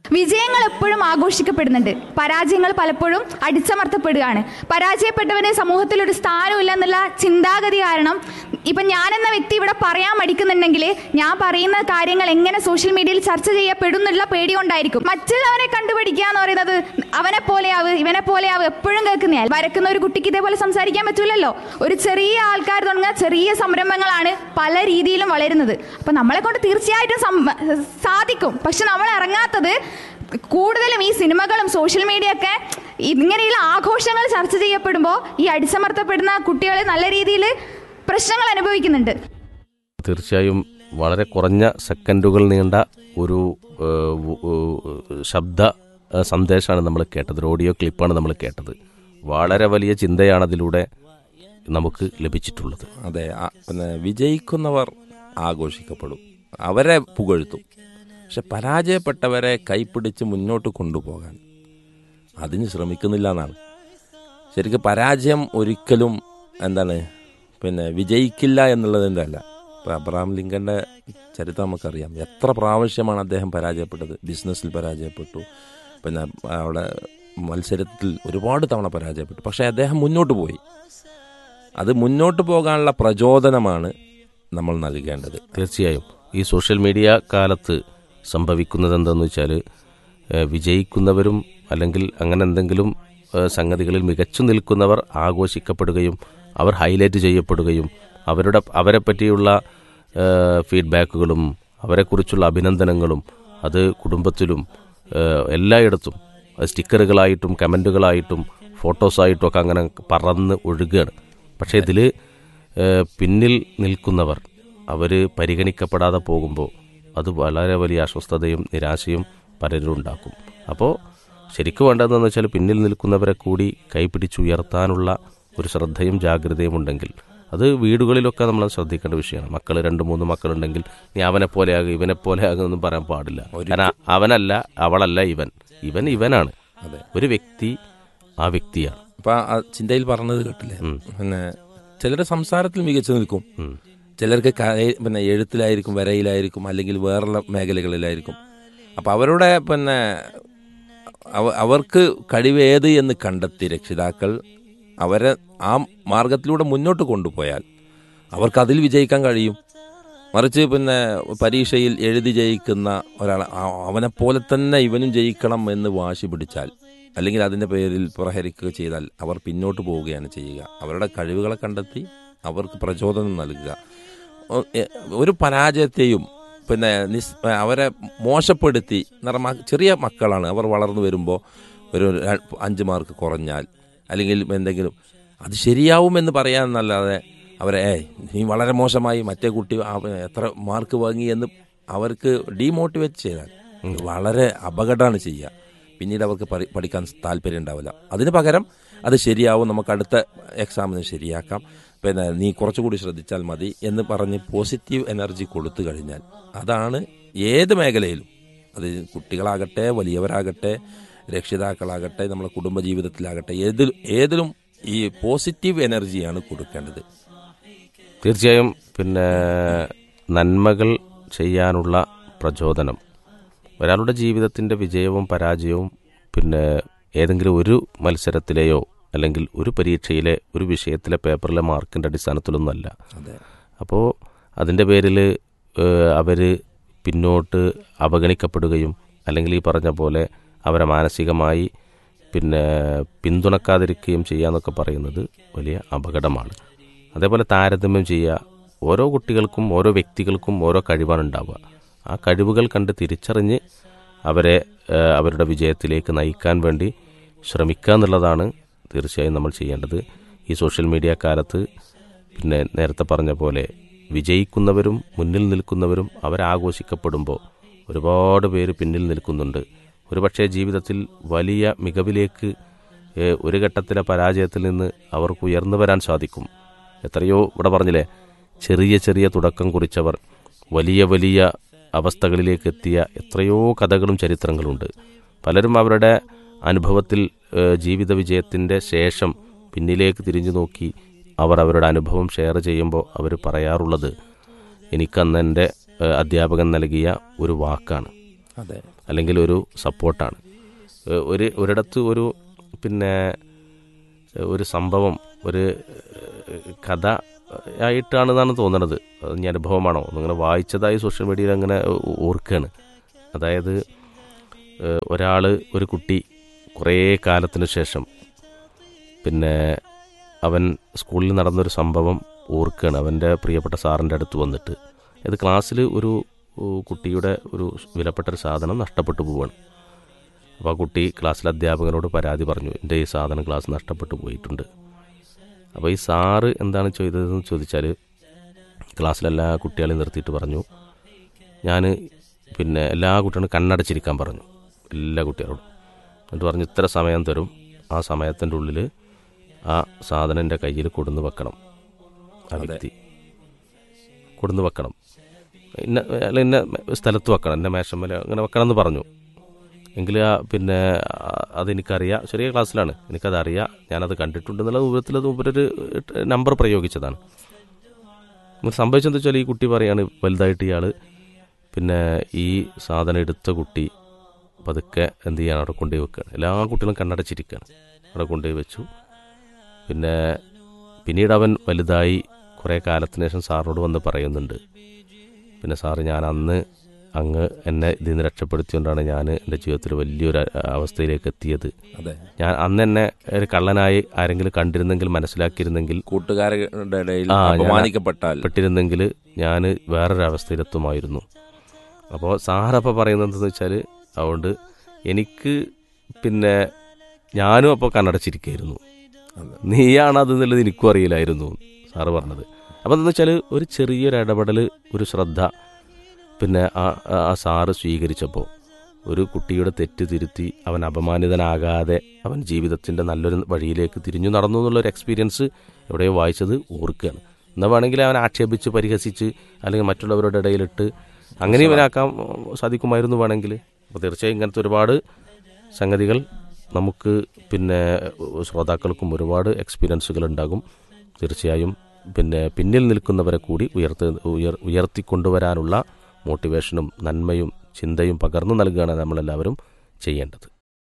വിജയങ്ങൾ എപ്പോഴും ആഘോഷിക്കപ്പെടുന്നുണ്ട് പരാജയങ്ങൾ പലപ്പോഴും അടിച്ചമർത്തപ്പെടുകയാണ് പരാജയപ്പെട്ടവന് സമൂഹത്തിൽ ഒരു സ്ഥാനമില്ല എന്നുള്ള ചിന്താഗതി കാരണം ഇപ്പം ഞാനെന്ന വ്യക്തി ഇവിടെ പറയാൻ മടിക്കുന്നുണ്ടെങ്കിൽ ഞാൻ പറയുന്ന കാര്യങ്ങൾ എങ്ങനെ സോഷ്യൽ മീഡിയയിൽ ചർച്ച ചെയ്യപ്പെടും എന്നുള്ള പേടി കൊണ്ടായിരിക്കും മറ്റുള്ളവനെ കണ്ടുപിടിക്കുക എന്ന് പറയുന്നത് അവനെ പോലെയാവ് ഇവനെ പോലെയാവ് എപ്പോഴും കേൾക്കുന്നയാൾ വരക്കുന്ന ഒരു കുട്ടിക്ക് ഇതേപോലെ സംസാരിക്കാൻ പറ്റൂലല്ലോ ഒരു ചെറിയ ആൾക്കാർ തുടങ്ങുന്ന ചെറിയ സംരംഭങ്ങളാണ് പല രീതിയിലും വളരുന്നത് അപ്പം നമ്മളെ കൊണ്ട് തീർച്ചയായിട്ടും സം- സാധിക്കും പക്ഷെ നമ്മൾ ഇറങ്ങാത്തത് കൂടുതലും ഈ സിനിമകളും സോഷ്യൽ മീഡിയ ഒക്കെ ഇങ്ങനെയുള്ള ആഘോഷങ്ങൾ ചർച്ച ചെയ്യപ്പെടുമ്പോൾ ഈ അടിച്ചമർത്തപ്പെടുന്ന കുട്ടികൾ നല്ല രീതിയിൽ പ്രശ്നങ്ങൾ അനുഭവിക്കുന്നുണ്ട് തീർച്ചയായും വളരെ കുറഞ്ഞ സെക്കൻഡുകൾ നീണ്ട ഒരു ഏഹ്, വ്- ഏഹ്, ശബ്ദ ഏഹ്, സന്ദേശമാണ് നമ്മൾ കേട്ടത് ഒരു ഓഡിയോ ക്ലിപ്പാണ് നമ്മൾ കേട്ടത് വളരെ വലിയ ചിന്തയാണ് അതിലൂടെ നമുക്ക് ലഭിച്ചിട്ടുള്ളത് അതെ ആ- പിന്നെ വിജയിക്കുന്നവർ ആഘോഷിക്കപ്പെടും അവരെ പുകഴ്ത്തും പക്ഷെ പരാജയപ്പെട്ടവരെ കൈപ്പിടിച്ച് മുന്നോട്ട് കൊണ്ടുപോകാൻ അതിന് ശ്രമിക്കുന്നില്ല എന്നാണ് ശരിക്കും പരാജയം ഒരിക്കലും എന്താണ് പിന്നെ വിജയിക്കില്ല എന്നുള്ളതിൻ്റെ അല്ല ഇപ്പം അബ്രഹാം ലിങ്കന്റെ ചരിത്രം നമുക്കറിയാം എത്ര പ്രാവശ്യമാണ് അദ്ദേഹം പരാജയപ്പെട്ടത് ബിസിനസ്സിൽ പരാജയപ്പെട്ടു പിന്നെ അവിടെ മത്സരത്തിൽ ഒരുപാട് തവണ പരാജയപ്പെട്ടു പക്ഷേ അദ്ദേഹം മുന്നോട്ട് പോയി അത് മുന്നോട്ട് പോകാനുള്ള പ്രചോദനമാണ് നമ്മൾ നൽകേണ്ടത് തീർച്ചയായും ഈ സോഷ്യൽ മീഡിയ കാലത്ത് സംഭവിക്കുന്നത് എന്താണെന്ന് വെച്ചാൽ വിജയിക്കുന്നവരും അല്ലെങ്കിൽ അങ്ങനെ എന്തെങ്കിലും ഏഹ്, സംഗതികളിൽ മികച്ചു നിൽക്കുന്നവർ ആഘോഷിക്കപ്പെടുകയും അവർ ഹൈലൈറ്റ് ചെയ്യപ്പെടുകയും അവരുടെ അവരെ പറ്റിയുള്ള ഏഹ്, ഫീഡ്ബാക്കുകളും അവരെക്കുറിച്ചുള്ള അഭിനന്ദനങ്ങളും അത് കുടുംബത്തിലും ഏഹ്, എല്ലായിടത്തും അത് സ്റ്റിക്കറുകളായിട്ടും കമൻറ്റുകളായിട്ടും ഫോട്ടോസായിട്ടും ഒക്കെ അങ്ങനെ പറന്ന് ഒഴുകുകയാണ് പക്ഷേ ഇതിൽ പിന്നിൽ നിൽക്കുന്നവർ അവർ പരിഗണിക്കപ്പെടാതെ പോകുമ്പോൾ അത് വളരെ വലിയ അസ്വസ്ഥതയും നിരാശയും പലരും ഉണ്ടാക്കും അപ്പോൾ ശരിക്കും വേണ്ടതെന്ന് വെച്ചാൽ പിന്നിൽ നിൽക്കുന്നവരെ കൂടി കൈപിടിച്ചുയർത്താനുള്ള ഒരു ശ്രദ്ധയും ജാഗ്രതയും ഉണ്ടെങ്കിൽ അത് വീടുകളിലൊക്കെ നമ്മൾ ശ്രദ്ധിക്കേണ്ട വിഷയമാണ് മക്കൾ രണ്ട് മൂന്ന് മക്കളുണ്ടെങ്കിൽ നീ അവനെ പോലെയാകും ഇവനെ പോലെയാകുമെന്നും പറയാൻ പാടില്ല കാരണം അവനല്ല അവളല്ല ഇവൻ ഇവൻ ഇവനാണ് ഒരു വ്യക്തി ആ വ്യക്തിയാണ് അപ്പൊ ആ ചിന്തയിൽ പറഞ്ഞത് കേട്ടില്ലേ പിന്നെ ചിലരുടെ സംസാരത്തിൽ മികച്ചു നിൽക്കും ചിലർക്ക് ക- പിന്നെ എഴുത്തിലായിരിക്കും വരയിലായിരിക്കും അല്ലെങ്കിൽ വേറുള്ള മേഖലകളിലായിരിക്കും അപ്പൊ അവരുടെ പിന്നെ അവ- അവർക്ക് കഴിവ് ഏത് എന്ന് കണ്ടെത്തി രക്ഷിതാക്കൾ അവരെ ആ മാർഗത്തിലൂടെ മുന്നോട്ട് കൊണ്ടുപോയാൽ അവർക്ക് അതിൽ വിജയിക്കാൻ കഴിയും മറിച്ച് പിന്നെ പരീക്ഷയിൽ എഴുതി ജയിക്കുന്ന ഒരാൾ അവനെ പോലെ തന്നെ ഇവനും ജയിക്കണം എന്ന് വാശി പിടിച്ചാൽ അല്ലെങ്കിൽ അതിന്റെ പേരിൽ പ്രഹരിക്കുക ചെയ്താൽ അവർ പിന്നോട്ട് പോവുകയാണ് ചെയ്യുക അവരുടെ കഴിവുകളെ കണ്ടെത്തി അവർക്ക് പ്രചോദനം നൽകുക ഒ- എ- ഒരു പരാജയത്തെയും പിന്നെ നിസ് അവരെ മോശപ്പെടുത്തി നിറമ ചെറിയ മക്കളാണ് അവർ വളർന്നു വരുമ്പോൾ ഒരു ര- അഞ്ച് മാർക്ക് കുറഞ്ഞാൽ അല്ലെങ്കിൽ എന്തെങ്കിലും അത് ശരിയാവുമെന്ന് പറയാമെന്നല്ലാതെ അവരെ ഏയ് നീ വളരെ മോശമായി മറ്റേ കുട്ടി ആ- എത്ര മാർക്ക് വാങ്ങി എന്ന് അവർക്ക് ഡീമോട്ടിവേറ്റ് ചെയ്താൽ വളരെ അപകടമാണ് ചെയ്യുക പിന്നീട് അവർക്ക് പറി- പഠിക്കാൻ താല്പര്യം ഉണ്ടാവില്ല അതിന് പകരം അത് ശരിയാവും നമുക്ക് അടുത്ത എക്സാമിന് ശരിയാക്കാം പിന്നെ നീ കുറച്ചുകൂടി ശ്രദ്ധിച്ചാൽ മതി എന്ന് പറഞ്ഞ് പോസിറ്റീവ് എനർജി കൊടുത്തു കഴിഞ്ഞാൽ അതാണ് ഏത് മേഖലയിലും അത് കുട്ടികളാകട്ടെ വലിയവരാകട്ടെ രക്ഷിതാക്കളാകട്ടെ നമ്മളെ കുടുംബജീവിതത്തിലാകട്ടെ ഏതിലും ഏതിലും ഈ പോസിറ്റീവ് എനർജിയാണ് കൊടുക്കേണ്ടത് തീർച്ചയായും പിന്നെ നന്മകൾ ചെയ്യാനുള്ള പ്രചോദനം ഒരാളുടെ ജീവിതത്തിൻ്റെ വിജയവും പരാജയവും പിന്നെ ഏതെങ്കിലും ഒരു മത്സരത്തിലെയോ അല്ലെങ്കിൽ ഒരു പരീക്ഷയിലെ ഒരു വിഷയത്തിലെ പേപ്പറിലെ മാർക്കിൻ്റെ അടിസ്ഥാനത്തിലൊന്നുമല്ല അതെ അപ്പോൾ അതിൻ്റെ പേരിൽ അവർ പിന്നോട്ട് അവഗണിക്കപ്പെടുകയും അല്ലെങ്കിൽ ഈ പറഞ്ഞ പോലെ അവരെ മാനസികമായി പിന്നെ പിന്തുണക്കാതിരിക്കുകയും ചെയ്യാന്നൊക്കെ പറയുന്നത് വലിയ അപകടമാണ് അതേപോലെ താരതമ്യം ചെയ്യുക ഓരോ കുട്ടികൾക്കും ഓരോ വ്യക്തികൾക്കും ഓരോ കഴിവാണ് ഉണ്ടാവുക ആ കഴിവുകൾ കണ്ട് തിരിച്ചറിഞ്ഞ് അവരെ ഏഹ്, അവരുടെ വിജയത്തിലേക്ക് നയിക്കാൻ വേണ്ടി ശ്രമിക്കുക എന്നുള്ളതാണ് തീർച്ചയായും നമ്മൾ ചെയ്യേണ്ടത് ഈ സോഷ്യൽ മീഡിയ കാലത്ത് പിന്നെ നേരത്തെ പറഞ്ഞ പോലെ വിജയിക്കുന്നവരും മുന്നിൽ നിൽക്കുന്നവരും അവരാഘോഷിക്കപ്പെടുമ്പോൾ ഒരുപാട് പേര് പിന്നിൽ നിൽക്കുന്നുണ്ട് ഒരുപക്ഷെ ജീവിതത്തിൽ വലിയ മികവിലേക്ക് ഏഹ്, ഒരു ഘട്ടത്തിലെ പരാജയത്തിൽ നിന്ന് അവർക്ക് ഉയർന്നു വരാൻ സാധിക്കും എത്രയോ ഇവിടെ പറഞ്ഞില്ലേ ചെറിയ ചെറിയ തുടക്കം കുറിച്ചവർ വലിയ വലിയ അവസ്ഥകളിലേക്ക് എത്തിയ എത്രയോ കഥകളും ചരിത്രങ്ങളുണ്ട് പലരും അവരുടെ അനുഭവത്തിൽ ഏഹ്, ജീവിത വിജയത്തിൻ്റെ ശേഷം പിന്നിലേക്ക് തിരിഞ്ഞു നോക്കി അവർ അവരുടെ അനുഭവം ഷെയർ ചെയ്യുമ്പോൾ അവർ പറയാറുള്ളത് എനിക്കന്ന് എൻ്റെ ഏഹ്, അധ്യാപകൻ നൽകിയ ഒരു വാക്കാണ് അതെ അല്ലെങ്കിൽ ഒരു സപ്പോർട്ടാണ് ഏഹ് ഒരു ഒരിടത്ത് ഒരു പിന്നെ ഏഹ് ഒരു സംഭവം ഒരു ഏഹ് കഥ ആയിട്ടാണെന്നാണ് തോന്നുന്നത് അത് ഇനി അനുഭവമാണോ ഒന്നിങ്ങനെ വായിച്ചതായി സോഷ്യൽ മീഡിയയിൽ അങ്ങനെ ഓർക്കുകയാണ് അതായത് ഒരാൾ ഒരു കുട്ടി കുറേ കാലത്തിന് ശേഷം പിന്നെ അവൻ സ്കൂളിൽ നടന്നൊരു സംഭവം ഓർക്കുകയാണ് അവൻ്റെ പ്രിയപ്പെട്ട സാറിൻ്റെ അടുത്ത് വന്നിട്ട് ഇത് ക്ലാസ്സിൽ ഒരു ഉ, കുട്ടിയുടെ ഒരു വിലപ്പെട്ട ഒരു സാധനം നഷ്ടപ്പെട്ടു പോവുകയാണ് അപ്പോൾ ആ കുട്ടി ക്ലാസ്സിലെ അധ്യാപകനോട് പരാതി പറഞ്ഞു എൻ്റെ ഈ സാധനം ക്ലാസ് നഷ്ടപ്പെട്ടു പോയിട്ടുണ്ട് അപ്പോൾ ഈ സാറ് എന്താണ് ചെയ്തതെന്ന് ചോദിച്ചാൽ ക്ലാസ്സിലെല്ലാ കുട്ടികളെയും നിർത്തിയിട്ട് പറഞ്ഞു ഞാൻ പിന്നെ എല്ലാ കുട്ടികളും കണ്ണടച്ചിരിക്കാൻ പറഞ്ഞു എല്ലാ കുട്ടികളോടും എന്നിട്ട് പറഞ്ഞു ഇത്ര സമയം തരും ആ സമയത്തിൻ്റെ ഉള്ളിൽ ആ സാധനം എൻ്റെ കയ്യിൽ കൊടുന്ന് വെക്കണം ആ അതെ. വ്യക്തി കൊടുന്ന് വെക്കണം ഇന്ന അല്ല ഇന്ന സ്ഥലത്ത് വെക്കണം എന്നെ മേശമ്മല അങ്ങനെ വെക്കണം എന്ന് പറഞ്ഞു എങ്കിൽ ആ പിന്നെ ആ, അതെനിക്കറിയാം ചെറിയ ക്ലാസ്സിലാണ് എനിക്കതറിയാം ഞാനത് കണ്ടിട്ടുണ്ടെന്നുള്ള രൂപത്തിൽ അത് ഉപരൊരു നമ്പർ പ്രയോഗിച്ചതാണ് ഇങ്ങനെ സംഭവിച്ചെന്ന് വെച്ചാൽ ഈ കുട്ടി പറയാണ് വലുതായിട്ട് ഇയാൾ പിന്നെ ഈ സാധനം എടുത്ത കുട്ടി പതുക്കെ എന്ത് ചെയ്യാണ് അവിടെ കൊണ്ടുപോയി വെക്കുകയാണ് എല്ലാ കുട്ടികളും കണ്ണടച്ചിരിക്കുകയാണ് അവിടെ കൊണ്ടുപോയി വെച്ചു പിന്നെ പിന്നീട് അവൻ വലുതായി കുറേ കാലത്തിന് ശേഷം സാറിനോട് വന്ന് പറയുന്നുണ്ട് പിന്നെ സാറ് ഞാൻ അന്ന് അങ്ങ് എന്നെ ഇതിൽ നിന്ന് രക്ഷപ്പെടുത്തിയോണ്ടാണ് ഞാൻ എൻ്റെ ജീവിതത്തിൽ വലിയൊരു അ- അവസ്ഥയിലേക്ക് എത്തിയത് അതെ ഞാൻ അന്ന് എന്നെ ഒരു കള്ളനായി ആരെങ്കിലും കണ്ടിരുന്നെങ്കിൽ മനസ്സിലാക്കിയിരുന്നെങ്കിൽ കൂട്ടുകാരുടെ ഇടയിൽ ആ, ഞാൻ- അപമാനിക്കപ്പെട്ടാൽ പെട്ടിരുന്നെങ്കിൽ ഞാൻ വേറൊരു അവസ്ഥയിലെത്തുമായിരുന്നു അപ്പോൾ സാറപ്പോൾ പറയുന്നത് എന്താണെന്ന് വെച്ചാൽ അതുകൊണ്ട് എനിക്ക് പിന്നെ ഞാനും അപ്പോൾ കണ്ണടച്ചിരിക്കുകയായിരുന്നു അതെ. നീയാണ് അത് എന്നുള്ളത് എനിക്കും അറിയില്ലായിരുന്നു സാറ് പറഞ്ഞത് അപ്പോൾ എന്താണെന്ന് വെച്ചാൽ ഒരു ചെറിയൊരു ഇടപെടൽ ഒരു ശ്രദ്ധ പിന്നെ ആ ആ- ആ സാറ് സ്വീകരിച്ചപ്പോൾ ഒരു കുട്ടിയുടെ തെറ്റ് തിരുത്തി അവൻ അപമാനിതനാകാതെ അവൻ ജീവിതത്തിൻ്റെ നല്ലൊരു വഴിയിലേക്ക് തിരിഞ്ഞു നടന്നു എന്നുള്ളൊരു എക്സ്പീരിയൻസ് എവിടെയോ വായിച്ചത് ഓർക്കുകയാണ് എന്നാൽ വേണമെങ്കിൽ അവൻ ആക്ഷേപിച്ച് പരിഹസിച്ച് അല്ലെങ്കിൽ മറ്റുള്ളവരുടെ ഇടയിലിട്ട് അങ്ങനെ ഇവനാക്കാൻ സാധിക്കുമായിരുന്നു വേണമെങ്കിൽ അപ്പോൾ തീർച്ചയായും ഇങ്ങനത്തെ ഒരുപാട് സംഗതികൾ നമുക്ക് പിന്നെ ശ്രോതാക്കൾക്കും ഒരുപാട് എക്സ്പീരിയൻസുകൾ ഉണ്ടാകും തീർച്ചയായും പിന്നെ പിന്നിൽ നിൽക്കുന്നവരെ കൂടി ഉയർത്തി ഉയർ ഉയർത്തിക്കൊണ്ടുവരാനുള്ള മോട്ടിവേഷനും നന്മയും ചിന്തയും പകർന്നു നൽകുകയാണ് നമ്മളെല്ലാവരും ചെയ്യേണ്ടത്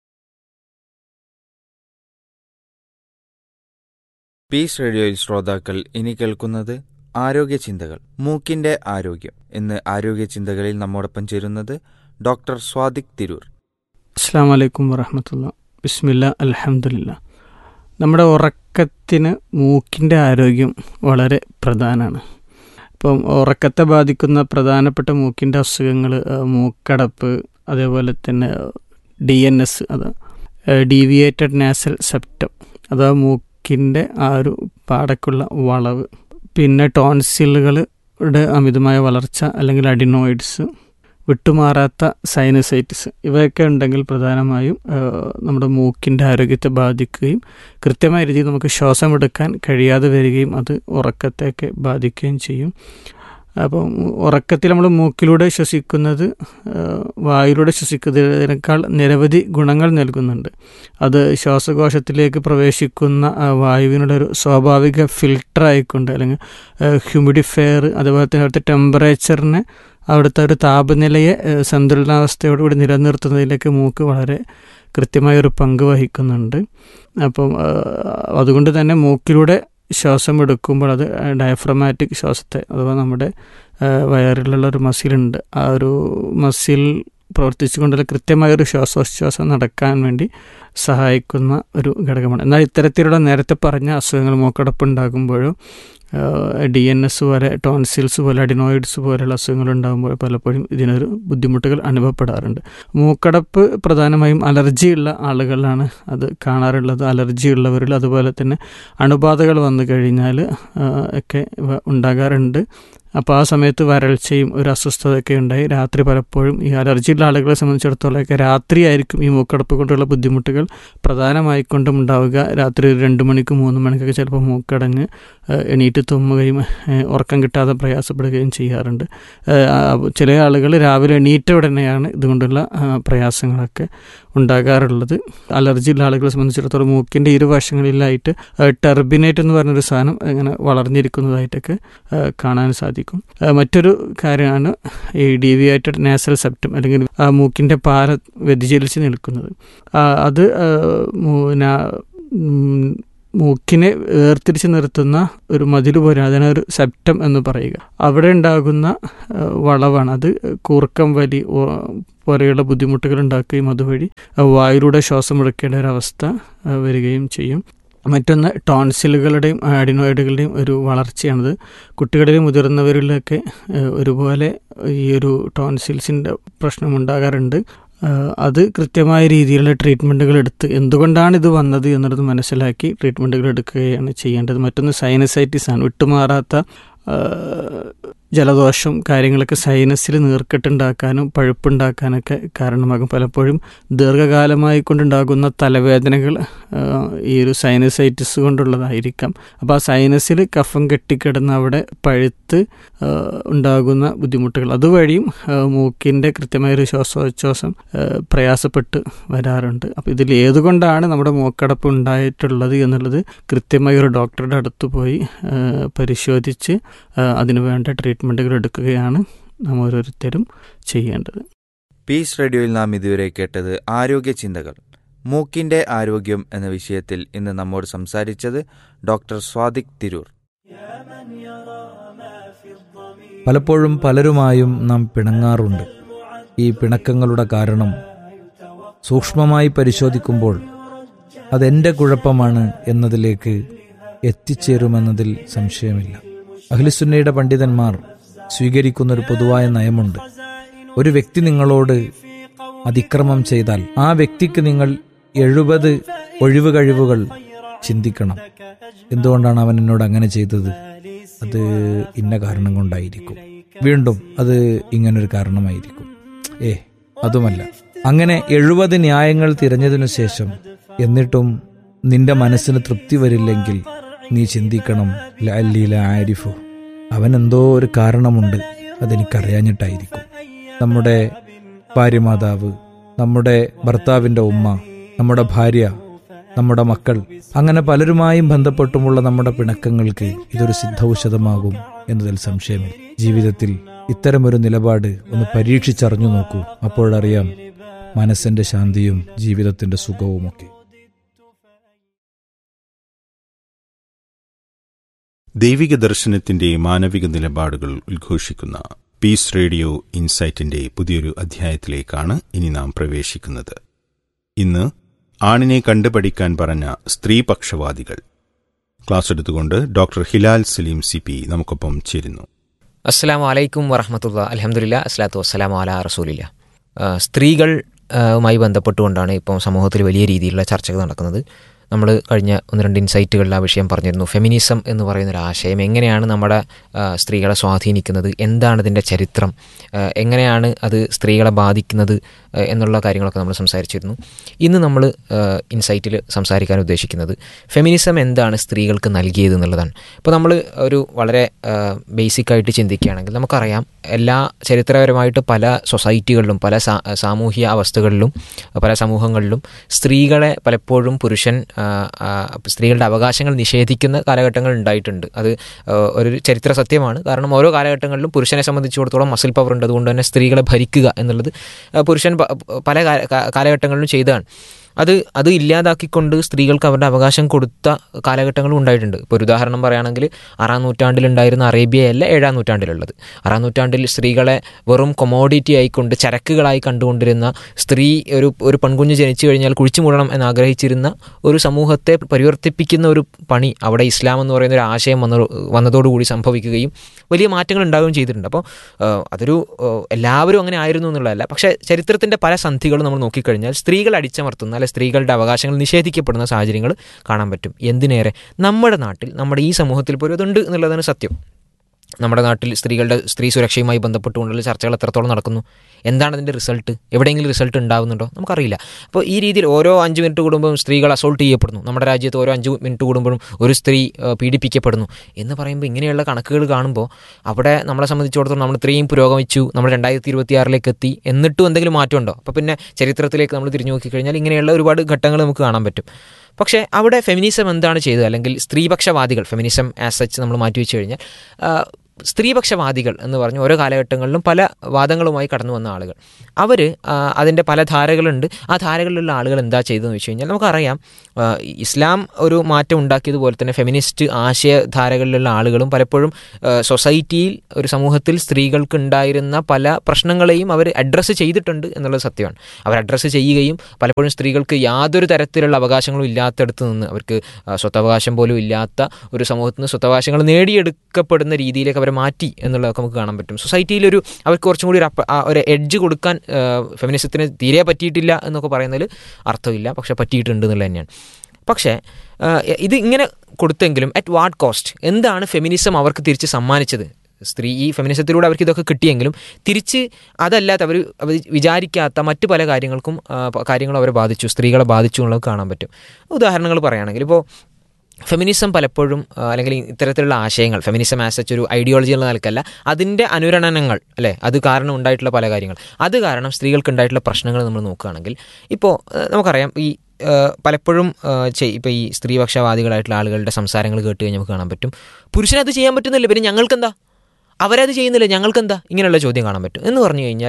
പീസ് റേഡിയോയിൽ ശ്രോതാക്കൾ ഇനി കേൾക്കുന്നത് ആരോഗ്യ ചിന്തകൾ മൂക്കിന്റെ ആരോഗ്യം എന്ന് ആരോഗ്യ ചിന്തകളിൽ നമ്മോടൊപ്പം ചേരുന്നത് ഡോക്ടർ സ്വാദിക് തിരൂർ അസ്സാം വലൈക്കും വറഹമത്തുള്ള ബിസ്മില്ല അൽഹംദുലില്ല നമ്മുടെ ഉറക്കത്തിന് മൂക്കിൻ്റെ ആരോഗ്യം വളരെ പ്രധാനമാണ് ഇപ്പം ഉറക്കത്തെ ബാധിക്കുന്ന പ്രധാനപ്പെട്ട മൂക്കിൻ്റെ അസുഖങ്ങൾ മൂക്കടപ്പ് അതേപോലെ തന്നെ ഡി എൻ എസ് അത് ഡീവിയേറ്റഡ് നാസൽ സെപ്റ്റം അതാ മൂക്കിൻ്റെ ആ ഒരു പാടക്കുള്ള വളവ് പിന്നെ ടോൺസിലുകളുടെ അമിതമായ വളർച്ച അല്ലെങ്കിൽ അഡിനോയിഡ്സ് വിട്ടുമാറാത്ത സൈനസൈറ്റിസ് ഇവയൊക്കെ ഉണ്ടെങ്കിൽ പ്രധാനമായും ആ, നമ്മുടെ മൂക്കിൻ്റെ ആരോഗ്യത്തെ ബാധിക്കുകയും കൃത്യമായ രീതിയിൽ നമുക്ക് ശ്വാസം എടുക്കാൻ കഴിയാതെ വരികയും അത് ഉറക്കത്തെയൊക്കെ ബാധിക്കുകയും ചെയ്യും അപ്പം ഉറക്കത്തിൽ നമ്മൾ മൂക്കിലൂടെ ശ്വസിക്കുന്നത് ആ, വായുവിലൂടെ ശ്വസിക്കുന്നതിനേക്കാൾ നിരവധി ഗുണങ്ങൾ നൽകുന്നുണ്ട് അത് ശ്വാസകോശത്തിലേക്ക് പ്രവേശിക്കുന്ന ആ വായുവിനുള്ള ഒരു സ്വാഭാവിക ഫിൽട്ടർ ആയിക്കൊണ്ട് അല്ലെങ്കിൽ ഹ്യൂമിഡിഫയർ അതുപോലെ തന്നെ അവിടുത്തെ ടെമ്പറേച്ചറിനെ അവിടുത്തെ ഒരു താപനിലയെ ഏഹ്, സന്തുലനാവസ്ഥയോടുകൂടി നിലനിർത്തുന്നതിലേക്ക് മൂക്ക് വളരെ കൃത്യമായ ഒരു പങ്ക് വഹിക്കുന്നുണ്ട് അപ്പം ഏഹ്, അതുകൊണ്ട് തന്നെ മൂക്കിലൂടെ ശ്വാസം എടുക്കുമ്പോൾ അത് ഡയഫ്രമാറ്റിക് ശ്വാസത്തെ അഥവാ നമ്മുടെ ഏഹ്, വയറിലുള്ള ഒരു മസിലുണ്ട് ആ ഒരു മസിൽ പ്രവർത്തിച്ചുകൊണ്ടുള്ള കൃത്യമായ ഒരു ശ്വാസോച്ഛ്വാസം നടക്കാൻ വേണ്ടി സഹായിക്കുന്ന ഒരു ഘടകമാണ് എന്നാൽ ഇത്തരത്തിലുള്ള നേരത്തെ പറഞ്ഞ അസുഖങ്ങൾ മൂക്കടപ്പ് ഉണ്ടാകുമ്പോഴോ ഡി എൻ എസ് പോലെ ടോൺസിൽസ് പോലെ അഡിനോയിഡ്സ് പോലെയുള്ള അസുഖങ്ങൾ ഉണ്ടാകുമ്പോൾ പലപ്പോഴും ഇതിനൊരു ബുദ്ധിമുട്ടുകൾ അനുഭവപ്പെടാറുണ്ട് മൂക്കടപ്പ് പ്രധാനമായും അലർജി ഉള്ള ആളുകളിലാണ് അത് കാണാറുള്ളത് അലർജി ഉള്ളവരിൽ അതുപോലെ തന്നെ അണുബാധകൾ വന്നു കഴിഞ്ഞാൽ ആ, ഒക്കെ ഇവ ഉണ്ടാകാറുണ്ട് അപ്പോൾ ആ സമയത്ത് വരൾച്ചയും ഒരു അസ്വസ്ഥതയൊക്കെ ഉണ്ടായി രാത്രി പലപ്പോഴും ഈ അലർജിയുള്ള ആളുകളെ സംബന്ധിച്ചിടത്തോളമൊക്കെ രാത്രിയായിരിക്കും ഈ മൂക്കടപ്പ് കൊണ്ടുള്ള ബുദ്ധിമുട്ടുകൾ പ്രധാനമായിക്കൊണ്ടും ഉണ്ടാവുക രാത്രി ഒരു രണ്ട് മണിക്ക് മൂന്ന് മണിക്കൊക്കെ ചിലപ്പോൾ മൂക്കടഞ്ഞ് ഏഹ്, എണീറ്റ് തുമ്മുകയും ഏഹ്, ഉറക്കം കിട്ടാതെ പ്രയാസപ്പെടുകയും ചെയ്യാറുണ്ട് ഏഹ്, ആ, ചില ആളുകൾ രാവിലെ എണീറ്റ ഉടനെയാണ് ഇതുകൊണ്ടുള്ള ആ, പ്രയാസങ്ങളൊക്കെ ഉണ്ടാകാറുള്ളത് അലർജി ഉള്ള ആളുകളെ സംബന്ധിച്ചിടത്തോളം മൂക്കിൻ്റെ ഇരുവശങ്ങളിലായിട്ട് ടെർബിനേറ്റ് എന്ന് പറഞ്ഞൊരു സാധനം ഇങ്ങനെ വളർന്നിരിക്കുന്നതായിട്ടൊക്കെ ഏഹ്, കാണാൻ സാധിക്കും ബാധിക്കും ആ, മറ്റൊരു കാര്യമാണ് ഈ ഡീവിയേറ്റഡ് നാസൽ സെപ്റ്റം അല്ലെങ്കിൽ ആ മൂക്കിൻ്റെ പാല വ്യതിചലിച്ച് നിൽക്കുന്നത് ആ, അത് ആ, മൂ- നാ- ഉം, മൂക്കിനെ വേർതിരിച്ച് നിർത്തുന്ന ഒരു മതിൽ പോലെ അതിനെ ഒരു സെപ്റ്റം എന്ന് പറയുക അവിടെ ഉണ്ടാകുന്ന ആ, വളവാണ് അത് കൂർക്കം വലി ഓ- പോലെയുള്ള ബുദ്ധിമുട്ടുകൾ ഉണ്ടാക്കുകയും അതുവഴി ആ, വായിലൂടെ ശ്വാസം എടുക്കേണ്ട ഒരവസ്ഥ ആ, വരികയും ചെയ്യും മറ്റൊന്ന് ടോൺസിലുകളുടെയും ആഡിനോയിഡുകളുടെയും ഒരു വളർച്ചയാണത് കുട്ടികളിലും മുതിർന്നവരിലൊക്കെ ഏഹ്, ഒരുപോലെ ഈ ഒരു ടോൺസിൽസിൻ്റെ പ്രശ്നം ഉണ്ടാകാറുണ്ട് ഏഹ്, അത് കൃത്യമായ രീതിയിലുള്ള ട്രീറ്റ്മെൻറ്റുകൾ എടുത്ത് എന്തുകൊണ്ടാണ് ഇത് വന്നത് എന്നുള്ളത് മനസ്സിലാക്കി ട്രീറ്റ്മെൻറ്റുകൾ എടുക്കുകയാണ് ചെയ്യേണ്ടത് മറ്റൊന്ന് സൈനസൈറ്റിസ് ആണ് വിട്ടുമാറാത്ത ഏഹ്, ജലദോഷം കാര്യങ്ങളൊക്കെ സൈനസിൽ നീർക്കെട്ടുണ്ടാക്കാനും പഴുപ്പുണ്ടാക്കാനൊക്കെ കാരണമാകും പലപ്പോഴും ദീർഘകാലമായി കൊണ്ടുണ്ടാകുന്ന തലവേദനകൾ ആ, ഈ ഒരു സൈനസൈറ്റിസ് കൊണ്ടുള്ളതായിരിക്കാം അപ്പോൾ ആ സൈനസിൽ കഫം കെട്ടിക്കിടന്ന് അവിടെ പഴുത്ത് ആ, ഉണ്ടാകുന്ന ബുദ്ധിമുട്ടുകൾ അതുവഴിയും ആ, മൂക്കിൻ്റെ കൃത്യമായൊരു ശ്വാസോച്ഛ്വാസം ആ, പ്രയാസപ്പെട്ട് വരാറുണ്ട് അപ്പോൾ ഇതിൽ ഏതുകൊണ്ടാണ് നമ്മുടെ മൂക്കടപ്പ് ഉണ്ടായിട്ടുള്ളത് എന്നുള്ളത് കൃത്യമായി ഒരു ഡോക്ടറുടെ അടുത്ത് പോയി ആ, പരിശോധിച്ച് ആ, അതിനു വേണ്ട ട്രീറ്റ്മെൻറ്റുകൾ എടുക്കുകയാണ് നാം ഓരോരുത്തരും ചെയ്യേണ്ടത് പീസ് റേഡിയോയിൽ നാം ഇതുവരെ കേട്ടത് ആരോഗ്യ ചിന്തകൾ മൂക്കിന്റെ ആരോഗ്യം എന്ന വിഷയത്തിൽ ഇന്ന് നമ്മോട് സംസാരിച്ചത് ഡോക്ടർ സ്വാദിക് തിരൂർ പലപ്പോഴും പലരുമായും നാം പിണങ്ങാറുണ്ട് ഈ പിണക്കങ്ങളുടെ കാരണം സൂക്ഷ്മമായി പരിശോധിക്കുമ്പോൾ അതെന്റെ കുഴപ്പമാണ് എന്നതിലേക്ക് എത്തിച്ചേരുമെന്നതിൽ സംശയമില്ല അഖിലിസുന്നയുടെ പണ്ഡിതന്മാർ സ്വീകരിക്കുന്ന ഒരു പൊതുവായ നയമുണ്ട് ഒരു വ്യക്തി നിങ്ങളോട് അതിക്രമം ചെയ്താൽ ആ വ്യക്തിക്ക് നിങ്ങൾ എഴുപത് ഒഴിവ് കഴിവുകൾ ചിന്തിക്കണം എന്തുകൊണ്ടാണ് അവൻ എന്നോട് അങ്ങനെ ചെയ്തത് അത് ഇന്ന കാരണം കൊണ്ടായിരിക്കും വീണ്ടും അത് ഇങ്ങനൊരു കാരണമായിരിക്കും ഏ അതുമല്ല അങ്ങനെ എഴുപത് ന്യായങ്ങൾ തിരഞ്ഞതിനു ശേഷം എന്നിട്ടും നിന്റെ മനസ്സിന് തൃപ്തി വരില്ലെങ്കിൽ നീ ചിന്തിക്കണം ലഅല്ലീല ആരിഫു അവൻ എന്തോ ഒരു കാരണമുണ്ട് അതെനിക്കറിയാഞ്ഞിട്ടായിരിക്കും നമ്മുടെ ഭാര്യമാതാവ് നമ്മുടെ ഭർത്താവിൻ്റെ ഉമ്മ നമ്മുടെ ഭാര്യ നമ്മുടെ മക്കൾ അങ്ങനെ പലരുമായും ബന്ധപ്പെട്ടുമുള്ള നമ്മുടെ പിണക്കങ്ങൾക്ക് ഇതൊരു സിദ്ധൌഷധമാകും എന്നതിൽ സംശയമില്ല ജീവിതത്തിൽ ഇത്തരമൊരു നിലപാട് ഒന്ന് പരീക്ഷിച്ചറിഞ്ഞു നോക്കൂ അപ്പോഴറിയാം മനസ്സിന്റെ ശാന്തിയും ജീവിതത്തിന്റെ സുഖവുമൊക്കെ ദൈവിക ദർശനത്തിന്റെ മാനവിക നിലപാടുകൾ ഉദ്ഘോഷിക്കുന്ന പീസ് റേഡിയോ ഇൻസൈറ്റിന്റെ പുതിയൊരു അധ്യായത്തിലേക്കാണ് ഇനി നാം പ്രവേശിക്കുന്നത് ഇന്ന് ആണിനെ കണ്ടുപഠിക്കാൻ പറഞ്ഞ സ്ത്രീപക്ഷവാദികൾ ക്ലാസ് എടുത്തുകൊണ്ട് doctor Hilal Salim C P നമുക്കൊപ്പം ചേരുന്നു അസ്സാം വലൈക്കും വറഹമത്തുള്ള അലഹമുല്ല അസ്ലാത്തു വസ്സലാം അല റസൂലില്ല ആ, സ്ത്രീകൾ ആ, മായി ബന്ധപ്പെട്ടുകൊണ്ടാണ് ഇപ്പം സമൂഹത്തിൽ വലിയ രീതിയിലുള്ള ചർച്ചകൾ നടക്കുന്നത് നമ്മൾ കഴിഞ്ഞ ഒന്ന് രണ്ട് ഇൻസൈറ്റുകളിൽ ആ വിഷയം പറഞ്ഞിരുന്നു ഫെമിനിസം എന്ന് പറയുന്ന ഒരു ആശയം എങ്ങനെയാണ് നമ്മുടെ ആ, സ്ത്രീകളെ സ്വാധീനിക്കുന്നത് എന്താണ് ഇതിൻ്റെ ചരിത്രം ആ, എങ്ങനെയാണ് അത് സ്ത്രീകളെ ബാധിക്കുന്നത് ആ, എന്നുള്ള കാര്യങ്ങളൊക്കെ നമ്മൾ സംസാരിച്ചിരുന്നു ഇന്ന് നമ്മൾ ഇൻസൈറ്റിൽ സംസാരിക്കാൻ ഉദ്ദേശിക്കുന്നത് ഫെമിനിസം എന്താണ് സ്ത്രീകൾക്ക് നൽകിയത് എന്നുള്ളതാണ് ഇപ്പോൾ നമ്മൾ ഒരു വളരെ ബേസിക് ആയിട്ട് ചിന്തിക്കുകയാണെങ്കിൽ നമുക്കറിയാം എല്ലാ ചരിത്രപരമായിട്ട് പല സൊസൈറ്റികളിലും പല സാ സാമൂഹ്യ അവസ്ഥകളിലും പല സമൂഹങ്ങളിലും സ്ത്രീകളെ പലപ്പോഴും പുരുഷൻ ആ, ആ, സ്ത്രീകളുടെ അവകാശങ്ങൾ നിഷേധിക്കുന്ന കാലഘട്ടങ്ങൾ ഉണ്ടായിട്ടുണ്ട് അത് ആ, ഒരു ചരിത്ര സത്യമാണ് കാരണം ഓരോ കാലഘട്ടങ്ങളിലും പുരുഷനെ സംബന്ധിച്ചിടത്തോളം മസിൽ പവർ ഉണ്ട് അതുകൊണ്ട് തന്നെ സ്ത്രീകളെ ഭരിക്കുക എന്നുള്ളത് ആ, പുരുഷൻ പ- പല കാല- കാ- കാലഘട്ടങ്ങളിലും ചെയ്തതാണ് അത് അത് ഇല്ലാതാക്കിക്കൊണ്ട് സ്ത്രീകൾക്ക് അവരുടെ അവകാശം കൊടുത്ത കാലഘട്ടങ്ങളും ഉണ്ടായിട്ടുണ്ട് ഇപ്പോൾ ഒരു ഉദാഹരണം പറയുകയാണെങ്കിൽ ആറാം നൂറ്റാണ്ടിലുണ്ടായിരുന്ന അറേബ്യയല്ല ഏഴാം നൂറ്റാണ്ടിലുള്ളത് ആറാം നൂറ്റാണ്ടിൽ സ്ത്രീകളെ വെറും കൊമോഡിറ്റി ആയിക്കൊണ്ട് ചരക്കുകളായി കണ്ടുകൊണ്ടിരുന്ന സ്ത്രീ ഒരു ഒരു പെൺകുഞ്ഞ് ജനിച്ചു കഴിഞ്ഞാൽ കുഴിച്ചു മൂടണം എന്ന് ആഗ്രഹിച്ചിരുന്ന ഒരു സമൂഹത്തെ പരിവർത്തിപ്പിക്കുന്ന ഒരു പണി അവിടെ ഇസ്ലാം എന്ന് പറയുന്ന ഒരു ആശയം വന്ന വന്നതോടുകൂടി സംഭവിക്കുകയും വലിയ മാറ്റങ്ങൾ ഉണ്ടാവുകയും ചെയ്തിട്ടുണ്ട് അപ്പോൾ ആ, അതൊരു ആ, എല്ലാവരും അങ്ങനെ ആയിരുന്നു എന്നുള്ളതല്ല പക്ഷേ ചരിത്രത്തിൻ്റെ പല സന്ധികളും നമ്മൾ നോക്കിക്കഴിഞ്ഞാൽ സ്ത്രീകൾ അടിച്ചമർത്തുന്ന അല്ലെ സ്ത്രീകളുടെ അവകാശങ്ങൾ നിഷേധിക്കപ്പെടുന്ന സാഹചര്യങ്ങൾ കാണാൻ പറ്റും എന്തിനേറെ നമ്മുടെ നാട്ടിൽ നമ്മുടെ ഈ സമൂഹത്തിൽ പോലും അതുണ്ട് എന്നുള്ളതാണ് സത്യം നമ്മുടെ നാട്ടിൽ സ്ത്രീകളുടെ സ്ത്രീ സുരക്ഷയുമായി ബന്ധപ്പെട്ടുകൊണ്ടുള്ള ചർച്ചകൾ എത്രത്തോളം നടക്കുന്നു എന്താണ് അതിൻ്റെ റിസൾട്ട് എവിടെയെങ്കിലും റിസൾട്ട് ഉണ്ടാകുന്നുണ്ടോ നമുക്കറിയില്ല അപ്പോൾ ഈ രീതിയിൽ ഓരോ അഞ്ച് മിനിറ്റ് കൂടുമ്പോഴും സ്ത്രീകൾ അസോൾട്ട് ചെയ്യപ്പെടുന്നു നമ്മുടെ രാജ്യത്ത് ഓരോ അഞ്ച് മിനിറ്റ് കൂടുമ്പോഴും ഒരു സ്ത്രീ ആ, പീഡിപ്പിക്കപ്പെടുന്നു എന്ന് പറയുമ്പോൾ ഇങ്ങനെയുള്ള കണക്കുകൾ കാണുമ്പോൾ അവിടെ നമ്മളെ സംബന്ധിച്ചിടത്തോളം നമ്മൾ ഇത്രയും പുരോഗമിച്ചു നമ്മൾ രണ്ടായിരത്തി ഇരുപത്തിയാറിലേക്ക് എത്തി എന്നിട്ടും എന്തെങ്കിലും മാറ്റമുണ്ടോ അപ്പോൾ പിന്നെ ചരിത്രത്തിലേക്ക് നമ്മൾ തിരിഞ്ഞു നോക്കിക്കഴിഞ്ഞാൽ ഇങ്ങനെയുള്ള ഒരുപാട് ഘട്ടങ്ങൾ നമുക്ക് കാണാൻ പറ്റും പക്ഷേ അവിടെ ഫെമിനിസം എന്താണ് ചെയ്തത് അല്ലെങ്കിൽ സ്ത്രീപക്ഷവാദികൾ ഫെമിനിസം ആസ് സച്ച് നമ്മൾ മാറ്റി വെച്ച് കഴിഞ്ഞാൽ ആ, സ്ത്രീപക്ഷവാദികൾ എന്ന് പറഞ്ഞ് ഓരോ കാലഘട്ടങ്ങളിലും പല വാദങ്ങളുമായി കടന്നു വന്ന ആളുകൾ അവർ അതിൻ്റെ പല ധാരകളുണ്ട് ആ ധാരകളിലുള്ള ആളുകൾ എന്താ ചെയ്തതെന്ന് വെച്ച് കഴിഞ്ഞാൽ നമുക്കറിയാം ആ, ഇസ്ലാം ഒരു മാറ്റം ഉണ്ടാക്കിയതുപോലെ തന്നെ ഫെമിനിസ്റ്റ് ആശയധാരകളിലുള്ള ആളുകളും പലപ്പോഴും ആ, സൊസൈറ്റിയിൽ ഒരു സമൂഹത്തിൽ സ്ത്രീകൾക്ക് ഉണ്ടായിരുന്ന പല പ്രശ്നങ്ങളെയും അവർ അഡ്രസ്സ് ചെയ്തിട്ടുണ്ട് എന്നുള്ളത് സത്യമാണ് അവർ അഡ്രസ്സ് ചെയ്യുകയും പലപ്പോഴും സ്ത്രീകൾക്ക് യാതൊരു തരത്തിലുള്ള അവകാശങ്ങളും ഇല്ലാത്തടത്ത് നിന്ന് അവർക്ക് ആ, സ്വത്തവകാശം പോലും ഇല്ലാത്ത ഒരു സമൂഹത്തിൽ നിന്ന് സ്വത്തവകാശങ്ങൾ നേടിയെടുക്കപ്പെടുന്ന രീതിയിലേക്ക് അവരെ മാറ്റി എന്നുള്ളതൊക്കെ നമുക്ക് കാണാൻ പറ്റും സൊസൈറ്റിയിലൊരു അവർക്ക് കുറച്ചും കൂടി ഒരു അപ്പ- ആ ഒരു എഡ്ജ് കൊടുക്കാൻ ഫെമിനിസത്തിന് തീരെ പറ്റിയിട്ടില്ല എന്നൊക്കെ പറയുന്നതിൽ അർത്ഥമില്ല പക്ഷേ പറ്റിയിട്ടുണ്ട് എന്നുള്ളത് തന്നെയാണ് പക്ഷേ ആ, ഇത് ഇങ്ങനെ കൊടുത്തെങ്കിലും അറ്റ് വാട്ട് കോസ്റ്റ് എന്താണ് ഫെമിനിസം അവർക്ക് തിരിച്ച് സമ്മാനിച്ചത് സ്ത്രീ ഈ ഫെമിനിസത്തിലൂടെ അവർക്ക് ഇതൊക്കെ കിട്ടിയെങ്കിലും തിരിച്ച് അതല്ലാത്ത അവർ അവർ വിചാരിക്കാത്ത മറ്റു പല കാര്യങ്ങൾക്കും ആ, പ- കാര്യങ്ങളും അവരെ ബാധിച്ചു സ്ത്രീകളെ ബാധിച്ചു എന്നുള്ളത് കാണാൻ പറ്റും ഉദാഹരണങ്ങൾ പറയുകയാണെങ്കിൽ ഇപ്പോൾ ഫെമിനിസം പലപ്പോഴും ആ, അല്ലെങ്കിൽ ഇത്തരത്തിലുള്ള ആശയങ്ങൾ ഫെമിനിസം ആസച്ച് ഒരു ഐഡിയോളജി എന്നുള്ള നിലക്കല്ല അതിൻ്റെ അനുരണനങ്ങൾ അല്ലേ അത് കാരണം ഉണ്ടായിട്ടുള്ള പല കാര്യങ്ങൾ അത് കാരണം സ്ത്രീകൾക്ക് ഉണ്ടായിട്ടുള്ള പ്രശ്നങ്ങൾ നമ്മൾ നോക്കുകയാണെങ്കിൽ ഇപ്പോൾ ആ, നമുക്കറിയാം ഈ ആ, പലപ്പോഴും ഇപ്പോൾ ഈ സ്ത്രീപക്ഷവാദികളായിട്ടുള്ള ആളുകളുടെ സംസാരങ്ങൾ കേട്ട് കഴിഞ്ഞാൽ നമുക്ക് കാണാൻ പറ്റും പുരുഷനത് ചെയ്യാൻ പറ്റുന്നില്ല പിന്നെ ഞങ്ങൾക്കെന്താ അവരത് ചെയ്യുന്നില്ല ഞങ്ങൾക്കെന്താ ഇങ്ങനെയുള്ള ചോദ്യം കാണാൻ പറ്റും എന്ന് പറഞ്ഞു കഴിഞ്ഞാൽ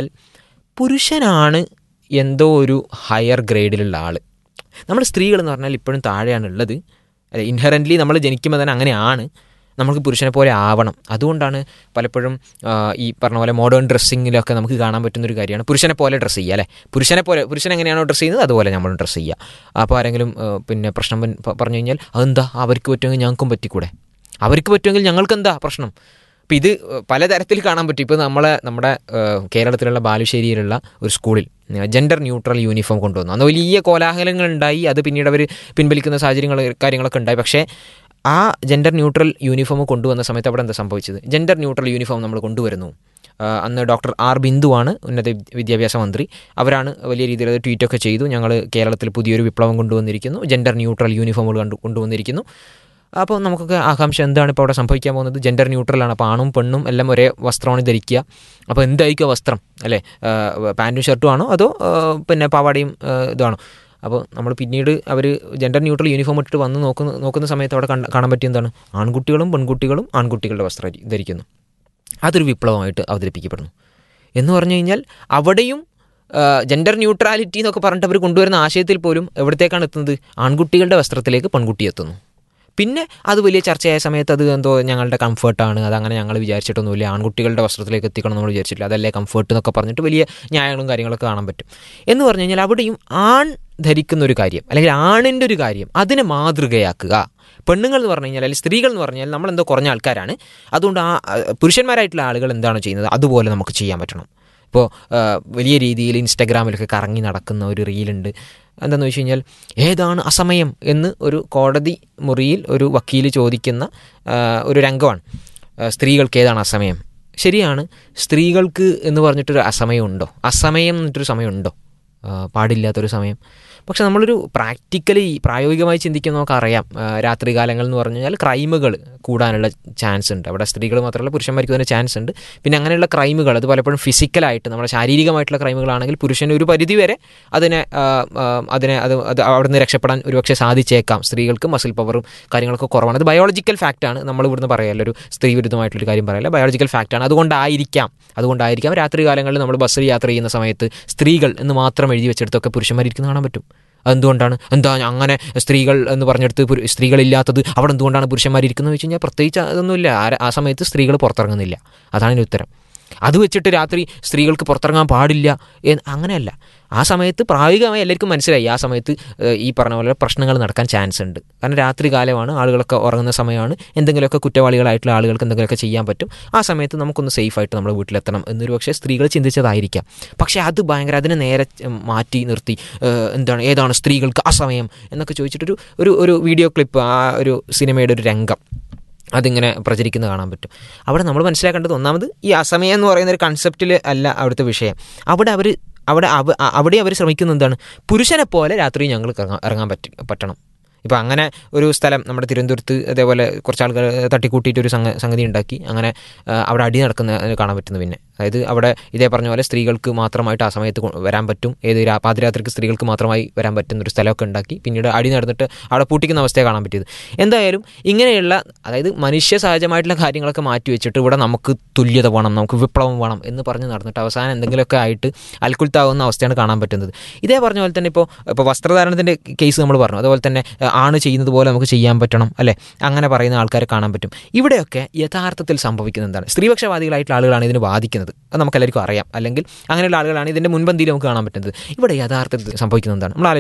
പുരുഷനാണ് എന്തോ ഒരു ഹയർ ഗ്രേഡിലുള്ള ആൾ നമ്മൾ സ്ത്രീകൾ എന്ന് പറഞ്ഞാൽ ഇപ്പോഴും താഴെയാണ് ഉള്ളത് അല്ലെ ഇൻഹറൻ്റ്ലി നമ്മൾ ജനിക്കുമ്പോൾ തന്നെ അങ്ങനെയാണ് നമുക്ക് പുരുഷനെ പോലെ ആവണം അതുകൊണ്ടാണ് പലപ്പോഴും ആ, ഈ പറഞ്ഞ പോലെ മോഡേൺ ഡ്രസ്സിങ്ങിലൊക്കെ നമുക്ക് കാണാൻ പറ്റുന്ന ഒരു കാര്യമാണ് പുരുഷനെ പോലെ ഡ്രസ്സ് ചെയ്യുക അല്ലേ പുരുഷനെ പോലെ പുരുഷൻ എങ്ങനെയാണോ ഡ്രസ്സ് ചെയ്യുന്നത് അതുപോലെ നമ്മൾ ഡ്രസ്സ് ചെയ്യുക അപ്പോൾ ആരെങ്കിലും ആ, പിന്നെ പ്രശ്നം പൻ- പ- പറഞ്ഞു കഴിഞ്ഞാൽ അതെന്താ അവർക്ക് പറ്റുമെങ്കിൽ ഞങ്ങൾക്കും പറ്റിക്കൂടെ അവർക്ക് പറ്റുമെങ്കിൽ ഞങ്ങൾക്കെന്താ പ്രശ്നം ഇപ്പം ഇത് ഏഹ്, പലതരത്തിൽ കാണാൻ പറ്റും ഇപ്പോൾ നമ്മളെ നമ്മുടെ ഏഹ്, കേരളത്തിലുള്ള ബാലുശ്ശേരിയിലുള്ള ഒരു സ്കൂളിൽ ജെൻഡർ ന്യൂട്രൽ യൂണിഫോം കൊണ്ടുവന്നു അന്ന് വലിയ കോലാഹലങ്ങൾ ഉണ്ടായി അത് പിന്നീട് അവർ പിൻവലിക്കുന്ന സാഹചര്യങ്ങൾ കാര്യങ്ങളൊക്കെ ഉണ്ടായി പക്ഷേ ആ ജെൻഡർ ന്യൂട്രൽ യൂണിഫോം കൊണ്ടുവന്ന സമയത്ത് അവിടെ എന്താ സംഭവിച്ചത് ജെൻഡർ ന്യൂട്രൽ യൂണിഫോം നമ്മൾ കൊണ്ടുവരുന്നു ആ, അന്ന് ഡോക്ടർ ആർ ബിന്ദുവാണ് ഉന്നത വിദ്യാഭ്യാസ മന്ത്രി അവരാണ് വലിയ രീതിയിൽ അത് ട്വീറ്റൊക്കെ ചെയ്തു ഞങ്ങൾ കേരളത്തിൽ പുതിയൊരു വിപ്ലവം കൊണ്ടുവന്നിരിക്കുന്നു ജെൻഡർ ന്യൂട്രൽ യൂണിഫോമുകൾ കണ്ടു കൊണ്ടുവന്നിരിക്കുന്നു അപ്പോൾ നമുക്കൊക്കെ ആകാംക്ഷ എന്താണ് ഇപ്പോൾ അവിടെ സംഭവിക്കാൻ പോകുന്നത് ജെൻഡർ ന്യൂട്രലാണ് അപ്പോൾ ആണും പെണ്ണും എല്ലാം ഒരേ വസ്ത്രമാണ് ധരിക്കുക അപ്പോൾ എന്തായിരിക്കും ആ വസ്ത്രം അല്ലേ ആ, പാൻറ്റും ഷർട്ടും ആണോ അതോ ആ, പിന്നെ പാവാടയും ആ, ഇതാണോ അപ്പോൾ നമ്മൾ പിന്നീട് അവർ ജെൻഡർ ന്യൂട്രൽ യൂണിഫോം ഇട്ടിട്ട് വന്ന് നോക്കുന്ന നോക്കുന്ന സമയത്ത് അവിടെ കണ്ട- കാണാൻ പറ്റിയ എന്താണ് ആൺകുട്ടികളും പെൺകുട്ടികളും ആൺകുട്ടികളുടെ വസ്ത്രം ധരി- ധരിക്കുന്നു അതൊരു വിപ്ലവമായിട്ട് അവതരിപ്പിക്കപ്പെടുന്നു എന്ന് പറഞ്ഞു കഴിഞ്ഞാൽ അവിടെയും ജെൻഡർ ന്യൂട്രാലിറ്റി എന്നൊക്കെ പറഞ്ഞിട്ട് അവർ കൊണ്ടുവരുന്ന ആശയത്തിൽ പോലും എവിടത്തേക്കാണ് എത്തുന്നത് ആൺകുട്ടികളുടെ വസ്ത്രത്തിലേക്ക് പെൺകുട്ടി എത്തുന്നു പിന്നെ അത് വലിയ ചർച്ചയായ സമയത്ത് അത് എന്തോ ഞങ്ങളുടെ കംഫർട്ടാണ് അതങ്ങനെ ഞങ്ങൾ വിചാരിച്ചിട്ടൊന്നുമില്ല ആൺകുട്ടികളുടെ വസ്ത്രത്തിലേക്ക് എത്തിക്കണം എന്ന് നമ്മൾ വിചാരിച്ചിട്ടില്ല അതല്ലേ കംഫർട്ട് എന്നൊക്കെ പറഞ്ഞിട്ട് വലിയ ന്യായങ്ങളും കാര്യങ്ങളൊക്കെ കാണാൻ പറ്റും എന്ന് പറഞ്ഞു കഴിഞ്ഞാൽ അവിടെയും ആൺ ധരിക്കുന്ന ഒരു കാര്യം അല്ലെങ്കിൽ ആണിൻ്റെ ഒരു കാര്യം അതിനെ മാതൃകയാക്കുക പെണ്ണുങ്ങൾ എന്ന് പറഞ്ഞു കഴിഞ്ഞാൽ അല്ലെങ്കിൽ സ്ത്രീകൾ എന്ന് പറഞ്ഞാൽ നമ്മളെന്തോ കുറഞ്ഞ ആൾക്കാരാണ് അതുകൊണ്ട് ആ ആ, പുരുഷന്മാരായിട്ടുള്ള ആളുകൾ എന്താണ് ചെയ്യുന്നത് അതുപോലെ നമുക്ക് ചെയ്യാൻ പറ്റണം ഇപ്പോൾ വലിയ രീതിയിൽ ഇൻസ്റ്റഗ്രാമിലൊക്കെ കറങ്ങി നടക്കുന്ന ഒരു റീലുണ്ട് എന്താണെന്ന് വെച്ച് കഴിഞ്ഞാൽ ഏതാണ് അസമയം എന്ന് ഒരു കോടതി മുറിയിൽ ഒരു വക്കീൽ ചോദിക്കുന്ന ആ, ഒരു രംഗമാണ് ആ, സ്ത്രീകൾക്ക് ഏതാണ് അസമയം ശരിയാണ് സ്ത്രീകൾക്ക് എന്ന് പറഞ്ഞിട്ടൊരു അസമയമുണ്ടോ അസമയം എന്നിട്ടൊരു സമയമുണ്ടോ ആ, പാടില്ലാത്തൊരു സമയം പക്ഷെ നമ്മളൊരു പ്രാക്ടിക്കലി പ്രായോഗികമായി ചിന്തിക്കുമ്പോൾ നമുക്കറിയാം ആ, രാത്രികാലങ്ങൾ എന്ന് പറഞ്ഞു കഴിഞ്ഞാൽ ക്രൈമുകൾ കൂടാനുള്ള ചാൻസ് ഉണ്ട് അവിടെ സ്ത്രീകൾ മാത്രമല്ല പുരുഷന്മാർക്ക് തന്നെ ചാൻസ് ഉണ്ട് പിന്നെ അങ്ങനെയുള്ള ക്രൈമുകൾ അത് പലപ്പോഴും ഫിസിക്കലായിട്ട് നമ്മുടെ ശാരീരികമായിട്ടുള്ള ക്രൈമുകളാണെങ്കിൽ പുരുഷന് ഒരു പരിധി വരെ അതിനെ ആ, ആ, അതിനെ അത് അത് അവിടെ നിന്ന് രക്ഷപ്പെടാൻ ഒരുപക്ഷെ സാധിച്ചേക്കാം സ്ത്രീകൾക്ക് മസിൽ പവറും കാര്യങ്ങളൊക്കെ കുറവാണ് അത് ബയോളജിക്കൽ ഫാക്റ്റാണ് നമ്മൾ ഇവിടുന്ന് പറയല്ല ഒരു സ്ത്രീ വിരുദ്ധമായിട്ടുള്ളൊരു കാര്യം പറയല്ല ബയോളജിക്കൽ ഫാക്റ്റാണ് അതുകൊണ്ടായിരിക്കാം അതുകൊണ്ടായിരിക്കാം രാത്രി കാലങ്ങളിൽ നമ്മൾ ബസ്സിൽ യാത്ര ചെയ്യുന്ന സമയത്ത് സ്ത്രീകൾ എന്ന് മാത്രം എഴുതി വെച്ചെടുത്തൊക്കെ പുരുഷന്മാർ ഇരിക്കുന്ന കാണാൻ പറ്റും അതെന്തുകൊണ്ടാണ് എന്താ അങ്ങനെ സ്ത്രീകൾ എന്ന് പറഞ്ഞെടുത്ത് പുരു- സ്ത്രീകളില്ലാത്തത് അവിടെ എന്തുകൊണ്ടാണ് പുരുഷന്മാർ ഇരിക്കുന്നത് വെച്ച് കഴിഞ്ഞാൽ പ്രത്യേകിച്ച് അതൊന്നുമില്ല ആ- ആ സമയത്ത് സ്ത്രീകൾ പുറത്തിറങ്ങുന്നില്ല അതാണ് ഇതിൻ്റെ ഉത്തരം അത് വെച്ചിട്ട് രാത്രി സ്ത്രീകൾക്ക് പുറത്തിറങ്ങാൻ പാടില്ല എന്ന് അങ്ങനെയല്ല ആ സമയത്ത് പ്രായോഗികമായി എല്ലാവർക്കും മനസ്സിലായി ആ സമയത്ത് ഏഹ്, ഈ പറഞ്ഞ പോലെ പ്രശ്നങ്ങൾ നടക്കാൻ ചാൻസ് ഉണ്ട് കാരണം രാത്രി കാലമാണ് ആളുകളൊക്കെ ഉറങ്ങുന്ന സമയമാണ് എന്തെങ്കിലുമൊക്കെ കുറ്റവാളികളായിട്ടുള്ള ആളുകൾക്ക് എന്തെങ്കിലുമൊക്കെ ചെയ്യാൻ പറ്റും ആ സമയത്ത് നമുക്കൊന്ന് സേഫായിട്ട് നമ്മുടെ വീട്ടിലെത്തണം എന്നൊരു പക്ഷേ സ്ത്രീകൾ ചിന്തിച്ചതായിരിക്കാം പക്ഷേ അത് ഭയങ്കര അതിനെ നേരെ ഉം, മാറ്റി നിർത്തി ഏഹ്, എന്താണ് ഏതാണ് സ്ത്രീകൾക്ക് അസമയം എന്നൊക്കെ ചോദിച്ചിട്ടൊരു ഒരു ഒരു വീഡിയോ ക്ലിപ്പ് ആ ഒരു സിനിമയുടെ ഒരു രംഗം അതിങ്ങനെ പ്രചരിക്കുന്നത് കാണാൻ പറ്റും അവിടെ നമ്മൾ മനസ്സിലാക്കേണ്ടത് ഒന്നാമത് ഈ അസമയം എന്ന് പറയുന്ന ഒരു കൺസെപ്റ്റിൽ അല്ല അവിടുത്തെ വിഷയം അവിടെ അവർ അവിടെ അവ അ- അവിടെ അവർ ശ്രമിക്കുന്നത് എന്താണ് പുരുഷനെ പോലെ രാത്രി ഞങ്ങൾക്ക് ഇറങ്ങാൻ ഇറങ്ങാൻ പറ്റി പറ്റണം ഇപ്പം അങ്ങനെ ഒരു സ്ഥലം നമ്മുടെ തിരുവനന്തപുരത്ത് അതേപോലെ കുറച്ച് ആൾക്കാർ തട്ടിക്കൂട്ടിയിട്ട് ഒരു സംഗ സംഗതി ഉണ്ടാക്കി അങ്ങനെ ആ, അവിടെ അടി നടക്കുന്ന കാണാൻ പറ്റുന്നു പിന്നെ അതായത് അവിടെ ഇതേ പറഞ്ഞ പോലെ സ്ത്രീകൾക്ക് മാത്രമായിട്ട് ആ സമയത്ത് കൊ- വരാൻ പറ്റും ഏത് രാ- പാതിരാത്രിക്ക് സ്ത്രീകൾക്ക് മാത്രമായി വരാൻ പറ്റുന്ന ഒരു സ്ഥലമൊക്കെ ഉണ്ടാക്കി പിന്നീട് അടി നടന്നിട്ട് അവിടെ പൂട്ടിക്കുന്ന അവസ്ഥയെ കാണാൻ പറ്റിയത് എന്തായാലും ഇങ്ങനെയുള്ള അതായത് മനുഷ്യ സഹജമായിട്ടുള്ള കാര്യങ്ങളൊക്കെ മാറ്റി വെച്ചിട്ട് ഇവിടെ നമുക്ക് തുല്യത വേണം നമുക്ക് വിപ്ലവം വേണം എന്ന് പറഞ്ഞ് നടന്നിട്ട് അവസാനം എന്തെങ്കിലുമൊക്കെ ആയിട്ട് അൽക്കുൽത്താവുന്ന അവസ്ഥയാണ് കാണാൻ പറ്റുന്നത് ഇതേ പറഞ്ഞ പോലെ തന്നെ ഇപ്പോൾ ഇപ്പോൾ വസ്ത്രധാരണത്തിൻ്റെ കേസ് നമ്മൾ പറഞ്ഞു അതുപോലെ തന്നെ ഏഹ്, ആണ് ചെയ്യുന്നത് പോലെ നമുക്ക് ചെയ്യാൻ പറ്റണം അല്ലേ അങ്ങനെ പറയുന്ന ആൾക്കാരെ കാണാൻ പറ്റും ഇവിടെയൊക്കെ യഥാർത്ഥത്തിൽ സംഭവിക്കുന്നത് എന്താണ് സ്ത്രീപക്ഷവാദികളായിട്ടുള്ള ആളുകളാണ് ഇതിന് വാദിക്കുന്നത് അത് നമുക്കെല്ലാവർക്കും അറിയാം അല്ലെങ്കിൽ അങ്ങനെയുള്ള ആളുകളാണ് ഇതിൻ്റെ മുൻപന്തിയിൽ നമുക്ക് കാണാൻ പറ്റുന്നത് ഇവിടെ യഥാർത്ഥത്തിൽ സംഭവിക്കുന്നത് എന്താണ് നമ്മൾ ആലോചിച്ച്